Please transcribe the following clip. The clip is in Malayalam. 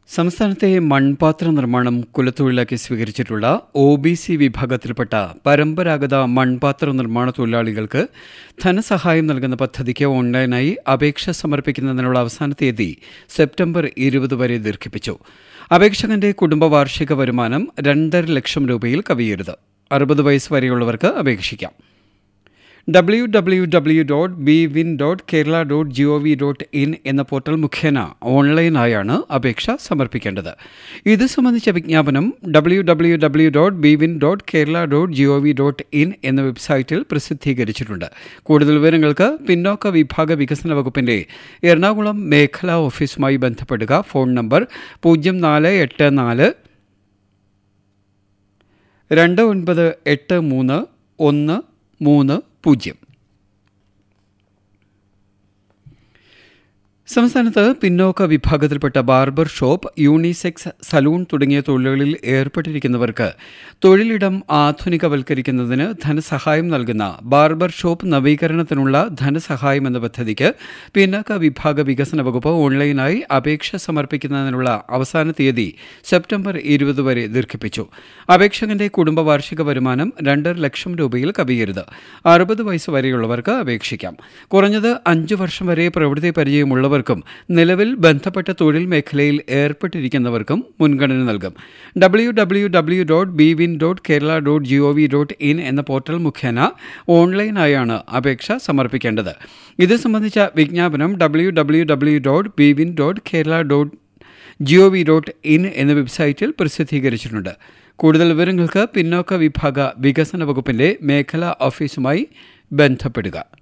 സംസ്ഥാനത്തെ മൺപാത്ര നിർമ്മാണം കുലത്തൊഴിലാക്കി സ്വീകരിച്ചിട്ടുള്ള ഒ ബി സി വിഭാഗത്തിൽപ്പെട്ട പരമ്പരാഗത മൺപാത്ര നിർമ്മാണ തൊഴിലാളികൾക്ക് ധനസഹായം നൽകുന്ന പദ്ധതിക്ക് ഓൺലൈനായി അപേക്ഷ സമർപ്പിക്കുന്നതിനുള്ള അവസാന തീയതി സെപ്റ്റംബർ ഇരുപത് വരെ ദീർഘിപ്പിച്ചു അപേക്ഷകന്റെ കുടുംബ വാർഷിക വരുമാനം രണ്ടര ലക്ഷം രൂപയിൽ കവിയരുത് അറുപത് വയസ്സ് വരെയുള്ളവർക്ക് അപേക്ഷിക്കാം W W W dot B win dot Kerala dot G O V dot in എന്ന പോർട്ടൽ മുഖേന ഓൺലൈനായാണ് അപേക്ഷ സമർപ്പിക്കേണ്ടത് ഇത് സംബന്ധിച്ച വിജ്ഞാപനം W W W dot B win dot Kerala dot G O V dot in എന്ന വെബ്സൈറ്റിൽ പ്രസിദ്ധീകരിച്ചിട്ടുണ്ട് കൂടുതൽ വിവരങ്ങൾക്ക് പിന്നോക്ക വിഭാഗ വികസന വകുപ്പിന്റെ എറണാകുളം മേഖലാ ഓഫീസുമായി ബന്ധപ്പെടുക ഫോൺ നമ്പർ പൂജ്യം നാല് എട്ട് നാല് രണ്ട് ഒൻപത് എട്ട് മൂന്ന് ഒന്ന് മൂന്ന് പൂജ്യം സംസ്ഥാനത്ത് പിന്നോക്ക വിഭാഗത്തിൽപ്പെട്ട ബാർബർ ഷോപ്പ് യൂണിസെക്സ് സലൂൺ തുടങ്ങിയ തൊഴിലുകളിൽ ഏർപ്പെട്ടിരിക്കുന്നവർക്ക് തൊഴിലിടം ആധുനികവൽക്കരിക്കുന്നതിന് ധനസഹായം നൽകുന്ന ബാർബർ ഷോപ്പ് നവീകരണത്തിനുള്ള ധനസഹായം എന്ന പദ്ധതിക്ക് പിന്നാക്ക വിഭാഗ വികസന വകുപ്പ് ഓൺലൈനായി അപേക്ഷ സമർപ്പിക്കുന്നതിനുള്ള അവസാന തീയതി സെപ്റ്റംബർ ഇരുപത് വരെ ദീർഘിപ്പിച്ചു അപേക്ഷകന്റെ കുടുംബ വാർഷിക വരുമാനം രണ്ടര ലക്ഷം രൂപയിൽ കവിയരുത് അറുപത് വയസ്സ് വരെയുള്ളവർക്ക് അപേക്ഷിക്കാം കുറഞ്ഞത് അഞ്ചു വർഷം വരെ പ്രവൃത്തി പരിചയമുള്ളവർക്കും നിലവിൽ ബന്ധപ്പെട്ട തൊഴിൽ മേഖലയിൽ ഏർപ്പെട്ടിരിക്കുന്നവർക്കും മുൻഗണന നൽകും W W W dot B win dot Kerala dot G O V dot in എന്ന പോർട്ടൽ മുഖേന ഓൺലൈനായാണ് അപേക്ഷ സമർപ്പിക്കേണ്ടത് ഇത് സംബന്ധിച്ച വിജ്ഞാപനം W W W dot B win dot Kerala dot G O V dot in എന്ന വെബ്സൈറ്റിൽ പ്രസിദ്ധീകരിച്ചിട്ടുണ്ട് കൂടുതൽ വിവരങ്ങൾക്ക് പിന്നോക്ക വിഭാഗ വികസന വകുപ്പിന്റെ മേഖലാ ഓഫീസുമായി ബന്ധപ്പെടുക